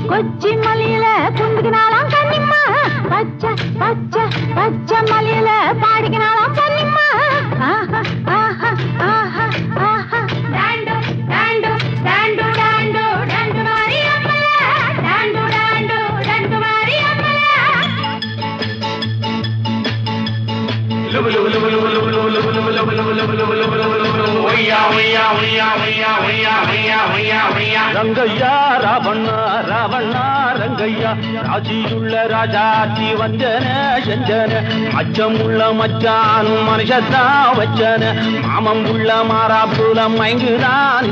கொச்சி மலையில குந்துக்கினாலாம் கன்னிம்மா பச்சை பச்சை பச்சை மலையில பாடிக்கினாலாம் கன்னிம்மா ஆஹா ஆஹா ஆஹா ஆஹா டாண்டு டாண்டு டாண்டு டாண்டு டாண்டு மாரி அம்மல டாண்டு டாண்டு டாண்டு மாரி அம்மல ரங்கையா ராவண்ணா ராவண்ணா ரங்கையா ராஜியுள்ள ராஜாத்தி வந்தன செஞ்சன அச்சமுள்ள மச்சான் மனுஷத்தா வச்சன மாமம் உள்ள மாறாப்புல மயங்குதான்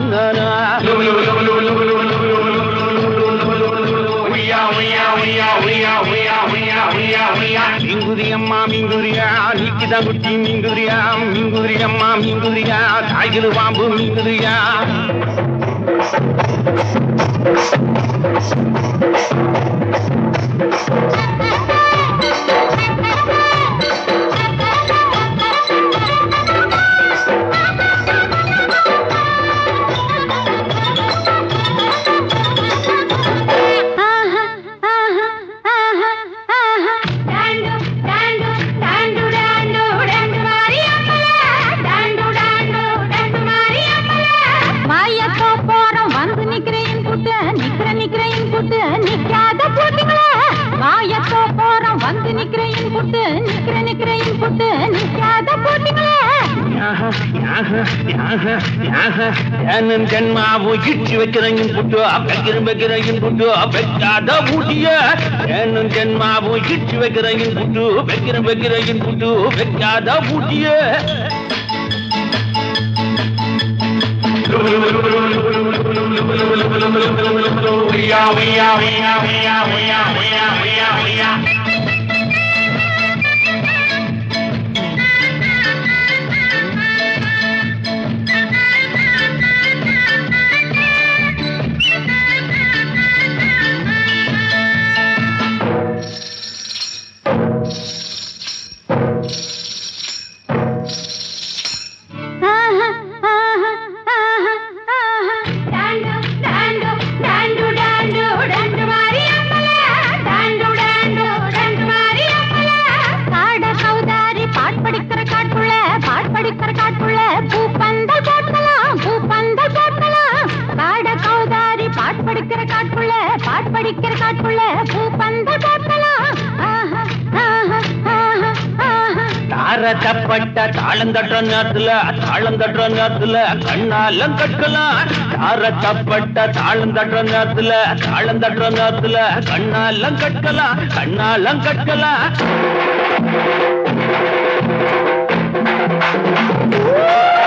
மீங்குதியம்மா மீங்குதியா நீக்கிதான் குட்டி மீங்குதியா மீங்குதியம்மா மீங்குதியா காய்கிறு பாம்பு மீங்குதியா ஆஹா ஆஹா ஆஹா ஆஹா டாண்டு டாண்டு டாண்டு டாண்டு டாண்டு மாரி அம்மல டாண்டு டாண்டு டாண்டு மாரி அம்மல மாயத்தோ போறோம் வந்து நிக்கிறேன் புட்டு நிக்கிற நிக்கிறேன் புட்டு நிக்காத போட்டிங்களே மாயத்தோ போறோம் வந்து நிக்கிறேன் புட்டு நிக்கிற நிக்கிறேன் புட்டு நிக்காத போட்டிங்களே ஏனன் ஜன்மாவு இட்டு வைக்கிறேன் புட்டு வைக்கிறேன் வைக்கிறேன் புட்டு வைக்காத ஊட்டிய ஏனன் ஜன்மாவு இட்டு வைக்கிறேன் புட்டு வைக்கிறேன் வைக்கிறேன் புட்டு வைக்காத ஊட்டிய ஆஹா ஆஹா ஆஹா ஆஹா டாண்டு டாண்டு டாண்டு டாண்டு டாண்டு மாரி அம்மல டாண்டு டாண்டு டாண்டு மாரி அம்மல காட கௌதாரி பாட் படிக்கிற காட்டுள்ள பாட் படிக்கிற காட்டுள்ள பூ பந்தல் போட்டலாம் பூ பந்தல் போட்டலாம் காட கௌதாரி பாட் படிக்கிற காட்டுள்ள பாட் படிக்கிற காட்டுள்ள பூ பந்தல் போட்டலாம் ஆஹா ஆஹா ஆஹா ஆஹா தார தப்பட்ட தாளம் தட்டுற நேரத்துல தாளம் தட்டுற நேரத்துல கண்ணாலம் கட்டலாம் தார தப்பட்ட தாளம் தட்டுற நேரத்துல தாளம் தட்டுற நேரத்துல கண்ணாலம் கட்டலாம் கண்ணாலம் கட்டலாம்